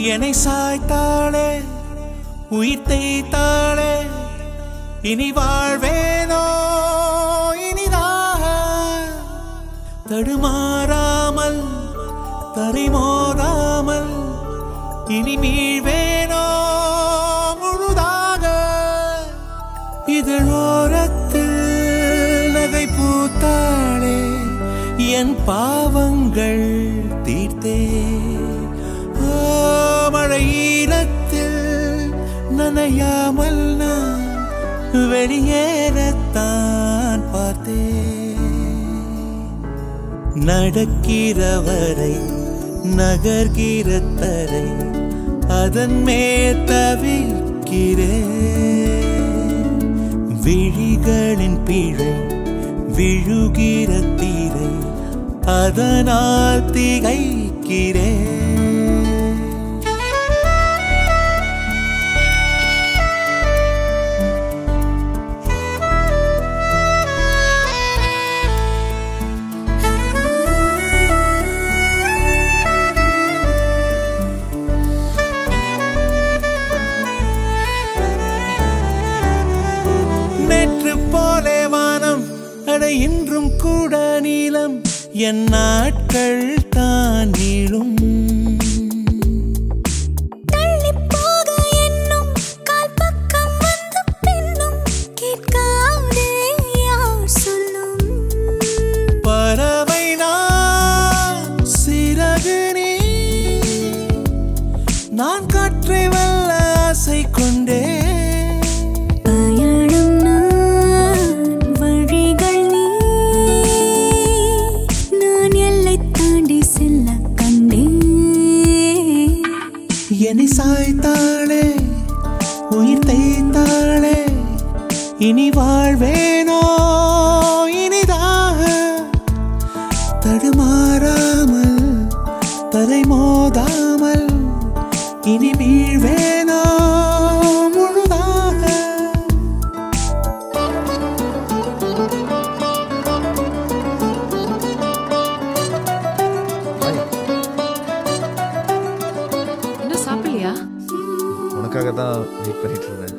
என்னை சாய்த்தாளே உயிர் தேய்த்தாளே இனி வாழ்வேனோ இனிதாக தடுமாறாமல் தரிமோதாமல் இனி மீழ்வேனோ முழுதாக இதழோரத்தில் நகை பூத்தாளே என் பாவங்கள் தீர்த்தே ஓ, மழை ஈரத்தில் நனையாமல் நான் வெளியேறத்தான் பார்த்தேன் நடக்கிறவரை நகர்கிற தரை அதன் மேல் தவிக்கிறேன் விழிகளின் பிழை விழுகிற தீரை அதனால் திகைக்கிறேன் நேற்று போலே வானம் அட இன்றும் கூட நீளம் என் நாட்கள் தான் நீளும் தள்ளிப் போக என்னும் கால் பக்கம் வந்து பின்னும் கேட்காதே யார் சொல்லும் பறவை நான் சிறகு நீ நான் காற்றை வெல்ல ஆசை கொண்டே பயணம் நான் வழிகள் நீ நான் எல்லை தாண்டி செல்ல கண்டேன் என்னை சாய்த்தாளே உயிர் தேய்த்தாளே இனி வாழ்வேனோ இனிதாக தடுமாறாமல் தரை மோதாமல் இனி வீழ்வேனோ முழுதாக இன்னும் சாப்பிடலையா உனக்காக தான் வெயிட் பண்ணிட்டு இருந்தேன்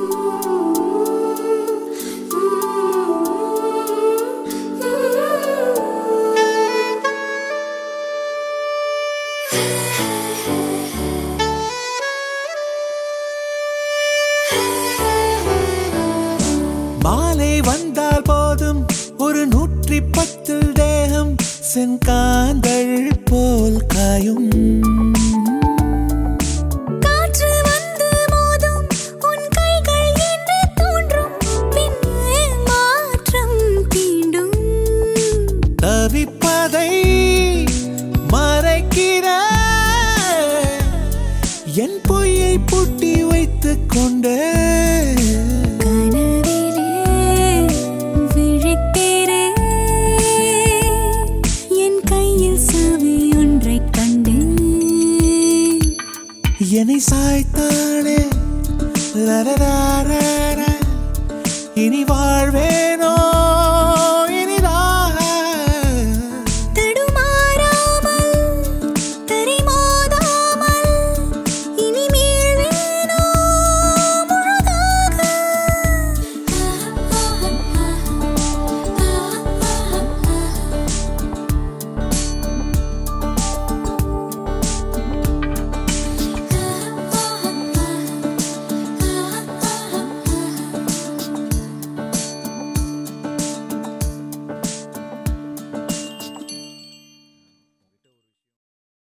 மாலை வந்தால் போதும் ஒரு நூற்றி பத்தில் தேகம் செங்காந்தள் போல் காயும் காற்று வந்து மோதும் உன் கைகள் என்று தோன்றும் பின்னே மாற்றம் தீண்டும் தவிப்பதை மறைக்கிற என் பொய்யை பூட்டி வைத்துக் கொண்டு கனவிலே விழிக்கிறேன் என் கையில் சாவி ஒன்றைக் கண்டேன் என்னை சாய்த்தாளே லரரா